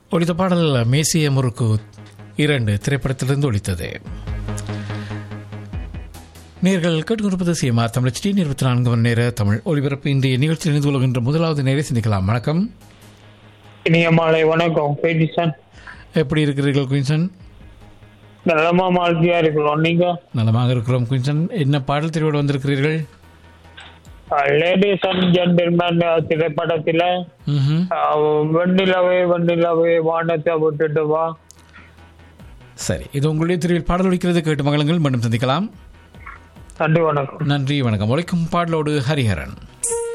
ஒழித்த பாடல் மேசிய முறுக்கு இரண்டு திரைப்படத்திலிருந்து ஒழித்தது நேர்கள் கேட்டுக்கொண்டிருப்பது சிஎம்ஆ தமிழ் டி இருபத்தி நான்கு மணி நேர தமிழ் ஒளிபரப்பு இன்றைய நிகழ்ச்சியில் இணைந்து கொள்கின்ற முதலாவது நேரை சிந்திக்கலாம் வணக்கம் இனிய மாலை வணக்கம் பேட்டிசன் எப்படி இருக்கிறீர்கள் குயின்சன் நலமா மாழ்த்தியா இருக்கிறோம் நீங்க நலமாக இருக்கிறோம் குயின்சன் என்ன பாடல் தெரிவோடு வந்திருக்கிறீர்கள் லேடிஸ் அண்ட் ஜென்டில்மேன் திரைப்படத்துல ம்ஹும். அஹ், வெண்ணிலவே வெண்ணிலவே வானத்தை விட்டுட்டு வா சரி இது உங்களுடைய தெரிவில் பாடல் ஒழிக்கிறது கேட்டு மகளுங்கள் மீண்டும் சந்திக்கலாம் நன்றி வணக்கம் நன்றி வணக்கம் ஒழிக்கும் பாடலோடு ஹரிஹரன்